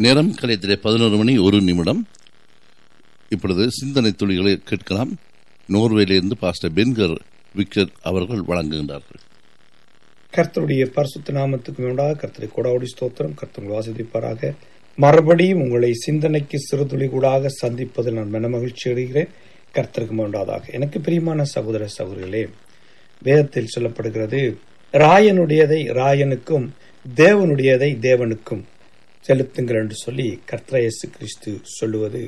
நேரம் கலையத்திலே பதினோரு மணி ஒரு நிமிடம் இப்பொழுது சிந்தனை துளிகளை கேட்கலாம் நோர்வேலிருந்து பாஸ்டர் பென்கர் விக்கர் அவர்கள் வழங்குகின்றார்கள் கர்த்தருடைய பரிசுத்த நாமத்துக்கு உண்டாக கர்த்தரை கொடாவுடி ஸ்தோத்திரம் கர்த்தர் வாசிப்பாராக மறுபடியும் உங்களை சிந்தனைக்கு சிறுதுளி கூடாக சந்திப்பதில் நான் மன மகிழ்ச்சி அடைகிறேன் கர்த்தருக்கு உண்டாதாக எனக்கு பிரியமான சகோதர சகோதரிகளே வேதத்தில் சொல்லப்படுகிறது ராயனுடையதை ராயனுக்கும் தேவனுடையதை தேவனுக்கும் செலுத்துங்கள் என்று சொல்லி கர்த்தர் இயேசு கிறிஸ்து சொல்லுவது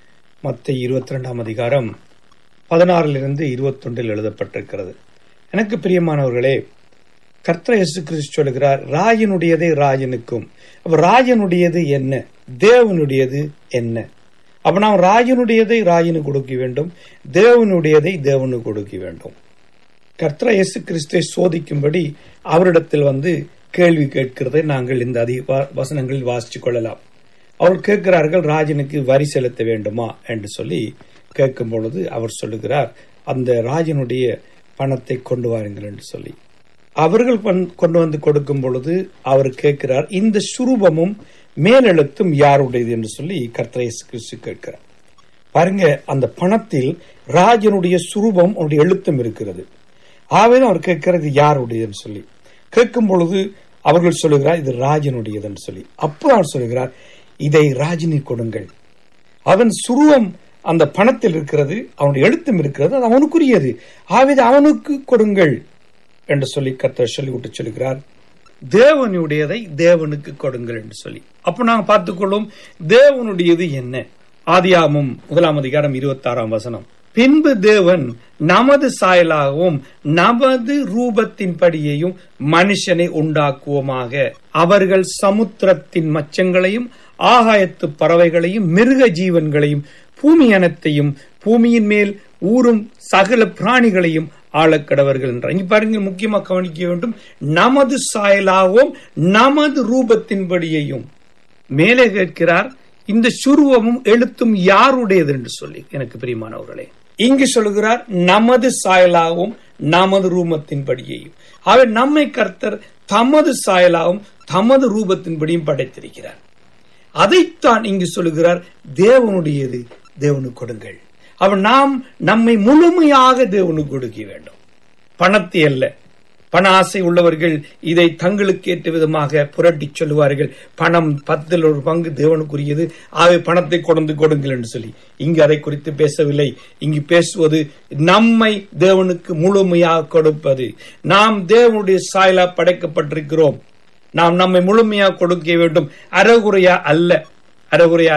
மத்த இருபத்தி ரெண்டாம் அதிகாரம் பதினாறிலிருந்து இருபத்தொன்றில் எழுதப்பட்டிருக்கிறது எனக்கு பிரியமானவர்களே கர்த்தர் இயேசு கிறிஸ்து சொல்கிறார் ராயனுடையதை ராஜனுக்கும் அப்ப ராஜனுடையது என்ன தேவனுடையது என்ன அப்ப நாம் ராஜனுடையதை ராஜனுக்கு கொடுக்க வேண்டும் தேவனுடையதை தேவனுக்கு கொடுக்க வேண்டும் கர்த்தர் இயேசு கிறிஸ்துவை சோதிக்கும்படி அவரிடத்தில் வந்து கேள்வி கேட்கிறதை நாங்கள் இந்த அதிக வசனங்களில் வாசித்துக் கொள்ளலாம் அவர் கேட்கிறார்கள் ராஜனுக்கு வரி செலுத்த வேண்டுமா என்று சொல்லி கேட்கும் பொழுது அவர் சொல்லுகிறார் அந்த ராஜனுடைய பணத்தை கொண்டு வாருங்கள் என்று சொல்லி அவர்கள் கொண்டு வந்து கொடுக்கும் பொழுது அவர் கேட்கிறார் இந்த சுரூபமும் மேலெழுத்தும் யாருடையது என்று சொல்லி கர்த்தரேசு கிறிஸ்து கேட்கிறார் பாருங்க அந்த பணத்தில் ராஜனுடைய சுரூபம் அவருடைய எழுத்தும் இருக்கிறது ஆவேதான் அவர் கேட்கிறது யாருடையதுன்னு சொல்லி கேட்கும் பொழுது அவர்கள் சொல்லுகிறார் இது ராஜனுடையதுன்னு சொல்லி அப்போ அவர் சொல்லுகிறார் இதை ராஜினி கொடுங்கள் அவன் சுருவம் அந்த பணத்தில் இருக்கிறது அவனுடைய எழுத்தும் இருக்கிறது அது அவனுக்குரியது ஆவித அவனுக்கு கொடுங்கள் என்று சொல்லி கர்த்தர் சொல்லி விட்டு சொல்லுகிறார் தேவனுடையதை தேவனுக்கு கொடுங்கள் என்று சொல்லி அப்ப நாங்க பார்த்துக்கொள்ளும் தேவனுடையது என்ன ஆதியாமும் முதலாம் அதிகாரம் இருபத்தி ஆறாம் வசனம் பின்பு தேவன் நமது சாயலாகவும் நமது ரூபத்தின் படியையும் மனுஷனை உண்டாக்குவோமாக அவர்கள் சமுத்திரத்தின் மச்சங்களையும் ஆகாயத்து பறவைகளையும் மிருக ஜீவன்களையும் பூமி அனத்தையும் பூமியின் மேல் ஊறும் சகல பிராணிகளையும் ஆளக்கடவர்கள் என்றார் இங்க பாருங்க முக்கியமா கவனிக்க வேண்டும் நமது சாயலாகவும் நமது ரூபத்தின்படியையும் மேலே கேட்கிறார் இந்த சுருவமும் எழுத்தும் யாருடையது என்று சொல்லி எனக்கு பிரியமானவர்களே இங்கு சொல்லுகிறார் நமது சாயலாகவும் நமது ரூபத்தின்படியையும் அவர் நம்மை கர்த்தர் தமது சாயலாகவும் தமது ரூபத்தின்படியும் படைத்திருக்கிறார் அதைத்தான் இங்கு சொல்லுகிறார் தேவனுடையது தேவனுக்கு கொடுங்கள் அவன் நாம் நம்மை முழுமையாக தேவனுக்கு கொடுக்க வேண்டும் பணத்தை அல்ல பண ஆசை உள்ளவர்கள் இதை தங்களுக்கு ஏற்ற விதமாக புரட்டி சொல்லுவார்கள் பணம் பத்தில் ஒரு பங்கு தேவனுக்குரியது ஆகவே பணத்தை கொடுந்து கொடுங்கள் என்று சொல்லி இங்கு அதை குறித்து பேசவில்லை இங்கு பேசுவது நம்மை தேவனுக்கு முழுமையாக கொடுப்பது நாம் தேவனுடைய சாயலா படைக்கப்பட்டிருக்கிறோம் நாம் நம்மை முழுமையாக கொடுக்க வேண்டும் அறகுறையா அல்ல அறகுறையா